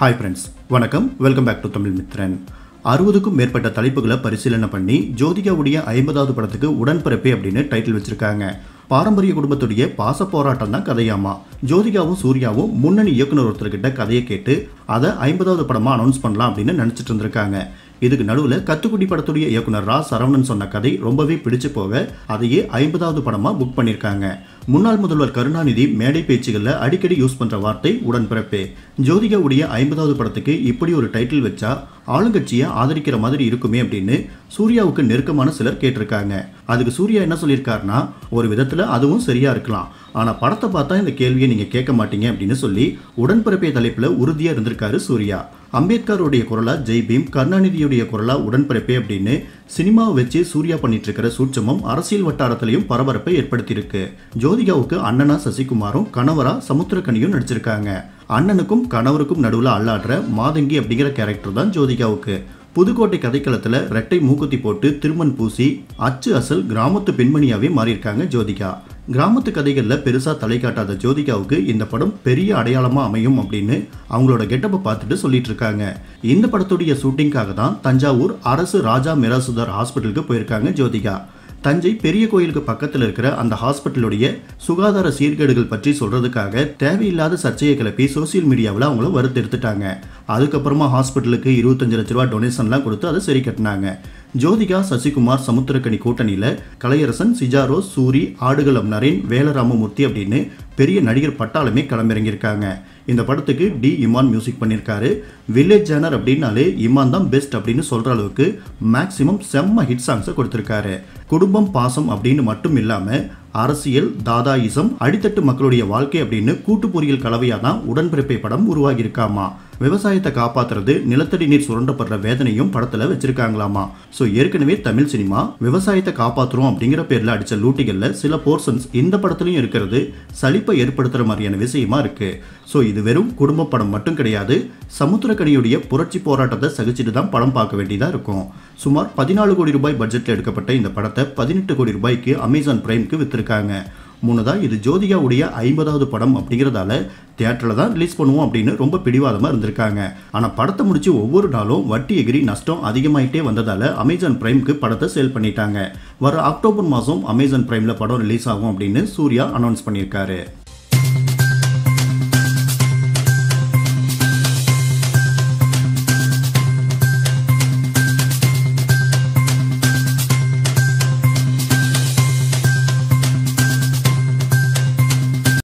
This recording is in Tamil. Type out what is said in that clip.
ஹாய் ஃப்ரெண்ட்ஸ் வணக்கம் welcome back to Tamil Mithran அறுபதுக்கும் மேற்பட்ட தலைப்புகளை பரிசீலனை பண்ணி ஜோதிகாவுடைய ஐம்பதாவது படத்துக்கு உடன்பிறப்பே அப்படின்னு டைட்டில் வச்சிருக்காங்க பாரம்பரிய குடும்பத்துடைய பாச போராட்டம் தான் கதையாமா ஜோதிகாவும் சூர்யாவும் முன்னணி இயக்குனர் ஒருத்தர்கிட்ட கதையை கேட்டு அதை ஐம்பதாவது படமா அனௌன்ஸ் பண்ணலாம் அப்படின்னு நினைச்சிட்டு இருந்திருக்காங்க இதுக்கு நடுவில் கத்துக்குடி படத்துடைய இயக்குனர் ரா சரவணன் சொன்ன கதை ரொம்பவே பிடிச்சு போக அதையே ஐம்பதாவது படமா புக் பண்ணியிருக்காங்க முன்னாள் முதல்வர் கருணாநிதி மேடை பேச்சுகளில் அடிக்கடி யூஸ் பண்ற வார்த்தை உடன்பிறப்பே ஜோதிகாவுடைய ஐம்பதாவது படத்துக்கு இப்படி ஒரு டைட்டில் வச்சா ஆளுங்கட்சியை ஆதரிக்கிற மாதிரி இருக்குமே அப்படின்னு சூர்யாவுக்கு நெருக்கமான சிலர் கேட்டிருக்காங்க அதுக்கு சூர்யா என்ன சொல்லியிருக்காருன்னா ஒரு விதத்தில் அதுவும் சரியா இருக்கலாம் ஆனால் படத்தை பார்த்தா இந்த கேள்வியை நீங்கள் கேட்க மாட்டீங்க அப்படின்னு சொல்லி உடன்பிறப்பே தலைப்பில் உறுதியாக இருந்திருக்காரு சூர்யா அம்பேத்கருடைய குரலா ஜெய் பீம் கருணாநிதியுடைய குரலா உடன்பிறப்பே அப்படின்னு சினிமாவை வச்சு சூர்யா பண்ணிட்டு இருக்கிற சூட்சமம் அரசியல் வட்டாரத்திலையும் பரபரப்பை ஏற்படுத்தியிருக்கு ஜோதிகாவுக்கு அண்ணனா சசிகுமாரும் கணவரா சமுத்திரக்கனியும் நடிச்சிருக்காங்க அண்ணனுக்கும் கணவருக்கும் நடுவில் அல்லாடுற மாதங்கி அப்படிங்கிற கேரக்டர் தான் ஜோதிகாவுக்கு புதுக்கோட்டை கதைக்களத்தில் ரெட்டை மூக்குத்தி போட்டு திருமண் பூசி அச்சு அசல் கிராமத்து பெண்மணியாவே மாறியிருக்காங்க ஜோதிகா கிராமத்து கதைகளில் பெருசாக தலை காட்டாத ஜோதிகாவுக்கு இந்த படம் பெரிய அடையாளமாக அமையும் அப்படின்னு அவங்களோட கெட்டப்பை பார்த்துட்டு சொல்லிட்டு இருக்காங்க இந்த படத்துடைய ஷூட்டிங்காக தான் தஞ்சாவூர் அரசு ராஜா மிராசுதார் ஹாஸ்பிட்டலுக்கு போயிருக்காங்க ஜோதிகா தஞ்சை பெரிய கோயிலுக்கு பக்கத்தில் இருக்கிற அந்த ஹாஸ்பிட்டலுடைய சுகாதார சீர்கேடுகள் பற்றி சொல்றதுக்காக தேவையில்லாத சர்ச்சையை கிளப்பி சோசியல் மீடியாவில் அவங்கள வறுத்தெடுத்துட்டாங்க அதுக்கப்புறமா ஹாஸ்பிட்டலுக்கு இருபத்தஞ்சு லட்ச ரூபா டொனேஷன்லாம் கொடுத்து அதை சரி கட்டினாங்க ஜோதிகா சசிகுமார் சமுத்திரக்கனி கூட்டணியில் கலையரசன் சிஜாரோ சூரி ஆடுகளம் நரேன் வேலராமமூர்த்தி அப்படின்னு பெரிய நடிகர் பட்டாளமே களமிறங்கியிருக்காங்க இந்த படத்துக்கு டி இமான் மியூசிக் பண்ணியிருக்காரு வில்லேஜ் ஜேனர் அப்படின்னாலே இமான் தான் பெஸ்ட் அப்படின்னு சொல்கிற அளவுக்கு மேக்ஸிமம் செம்ம ஹிட் சாங்ஸை கொடுத்துருக்காரு குடும்பம் பாசம் அப்படின்னு மட்டும் இல்லாமல் அரசியல் தாதாயிசம் அடித்தட்டு மக்களுடைய வாழ்க்கை அப்படின்னு கூட்டு பொறியியல் கலவையாக தான் உடன்பிறப்பை படம் உருவாகி இருக்காமா விவசாயத்தை காப்பாத்துறது நிலத்தடி நீர் சுரண்டப்படுற வேதனையும் படத்தில் வச்சிருக்காங்களாமா ஸோ ஏற்கனவே தமிழ் சினிமா விவசாயத்தை காப்பாற்றுறோம் அப்படிங்கிற பேரில் அடித்த லூட்டிகளில் சில போர்ஷன்ஸ் இந்த படத்துலையும் இருக்கிறது சலிப்பை ஏற்படுத்துகிற மாதிரியான விஷயமா இருக்கு ஸோ இது வெறும் குடும்ப படம் மட்டும் கிடையாது சமுத்திரக்கனியுடைய புரட்சி போராட்டத்தை சகிச்சுட்டு தான் படம் பார்க்க வேண்டியதாக இருக்கும் சுமார் பதினாலு கோடி ரூபாய் பட்ஜெட்டில் எடுக்கப்பட்ட இந்த படத்தை பதினெட்டு கோடி ரூபாய்க்கு அமேசான் பிரைம்க்கு வித்திருக்காங்க முன்னதாக இது ஜோதிகாவுடைய ஐம்பதாவது படம் அப்படிங்கிறதால தியேட்டரில் தான் ரிலீஸ் பண்ணுவோம் அப்படின்னு ரொம்ப பிடிவாதமாக இருந்திருக்காங்க ஆனால் படத்தை முடிச்சு ஒவ்வொரு நாளும் வட்டி எகிரி நஷ்டம் அதிகமாயிட்டே வந்ததால் அமேசான் பிரைம்க்கு படத்தை சேல் பண்ணிட்டாங்க வர அக்டோபர் மாதம் அமேசான் பிரைமில் படம் ரிலீஸ் ஆகும் அப்படின்னு சூர்யா அனௌன்ஸ் பண்ணியிருக்காரு